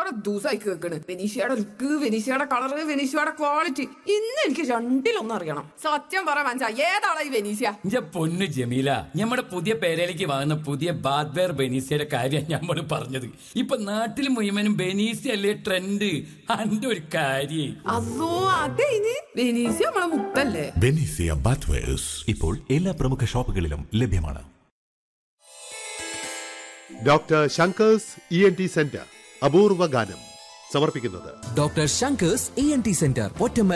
എത്ര ദിവസമായി കേൾക്കണ് വെനീഷയുടെ ലുക്ക് വെനീഷയുടെ കളറ് വെനീഷയുടെ ക്വാളിറ്റി ഇന്ന് എനിക്ക് രണ്ടിലൊന്നും അറിയണം സത്യം പറ മനസ്സാ ഏതാളാ ഈ വെനീഷ്യ ഇന്റെ പൊന്നു ജമീല നമ്മുടെ പുതിയ പേരയിലേക്ക് വാങ്ങുന്ന പുതിയ ബാദ്ബേർ ബെനീസിയുടെ കാര്യം നമ്മൾ പറഞ്ഞത് ഇപ്പൊ നാട്ടിൽ മുഴുവനും ബെനീസി അല്ലേ ട്രെൻഡ് അന്റെ ഒരു കാര്യം അതോ അതെ ഇനി വെനീഷ്യ നമ്മളെ മുത്തല്ലേ ബെനീസിയ ബാത്വേഴ്സ് ഇപ്പോൾ എല്ലാ പ്രമുഖ ഷോപ്പുകളിലും ലഭ്യമാണ് doctor Shankar's E N T centre അപൂർവ ഗാനം സമർപ്പിക്കുന്നത് doctor Shankar's E N T centre ഒറ്റമല